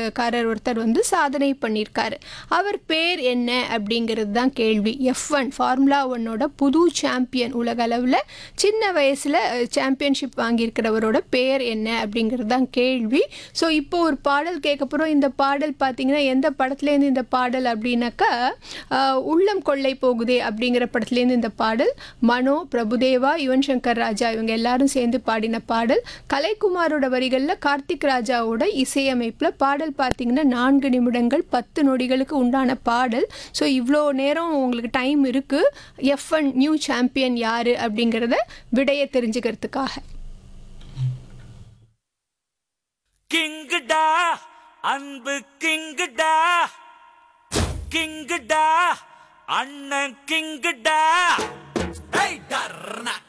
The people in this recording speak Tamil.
காரர் ஒருத்தர் வந்து சாதனை பண்ணியிருக்காரு அவர் பேர் என்ன அப்படிங்கிறது தான் கேள்வி எஃப் ஒன் ஃபார்முலா ஒன்னோட புது சாம்பியன் உலக அளவில் சின்ன வயசில் சாம்பியன்ஷிப் வாங்கியிருக்கிறவரோட பேர் என்ன அப்படிங்கிறது தான் கேள்வி ஸோ இப்போ ஒரு பாடல் கேட்க போகிறோம் இந்த பாடல் பார்த்தீங்கன்னா எந்த படத்துலேருந்து இந்த பாடல் அப்படின்னாக்கா அஹ், உள்ளம் கொள்ளை போகுதே அப்படிங்கிற படத்துலேருந்து இந்த பாடல் மனோ பிரபுதேவா யுவன் சங்கர் ராஜா இவங்க எல்லாரும் சேர்ந்து பாடின பாடல் கலைக்குமாரோட வரிகளில் கார்த்திக் ராஜாவோட இசையமைப்பில் பாடல் பார்த்தீங்கன்னா நான்கு நிமிடங்கள் பத்து நொடிகளுக்கு உண்டான பாடல் ஸோ இவ்வளோ நேரம் உங்களுக்கு டைம் இருக்குது எஃப் ஒன் நியூ சாம்பியன் யார் அப்படிங்கிறத விடையை தெரிஞ்சுக்கிறதுக்காக கிங்குடா அன்பு கிங்குடா கிங்குடா அண்ணன் கிங்குடா ஏய் டர்னா